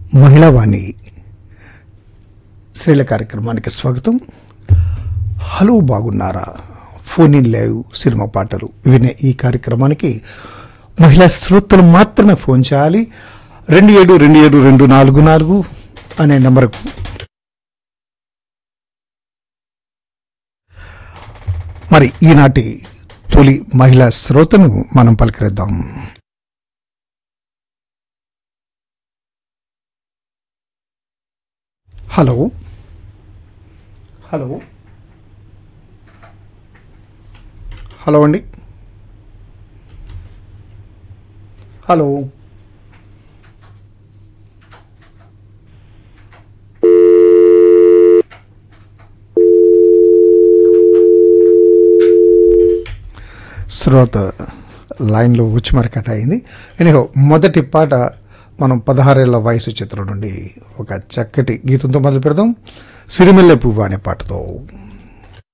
మహిళావాణి స్త్రీల కార్యక్రమానికి స్వాగతం హలో బాగున్నారా ఫోన్ ఇన్ లైవ్ సినిమా పాటలు వినే ఈ కార్యక్రమానికి మహిళా శ్రోతలు మాత్రమే ఫోన్ చేయాలి రెండు ఏడు రెండు ఏడు రెండు నాలుగు నాలుగు అనే నెంబర్కు మరి ఈనాటి తొలి మహిళా శ్రోతను మనం పలకరిద్దాం హలో హలో హలో అండి హలో శ్రోత లైన్లో వచ్చి మరి కట్ అయింది ఎనిహో మొదటి పాట మనం పదహారేళ్ల వయసు చిత్రం నుండి ఒక చక్కటి గీతంతో మొదలు పెడదాం సిరిమెల్లె పువ్వు అనే పాటతో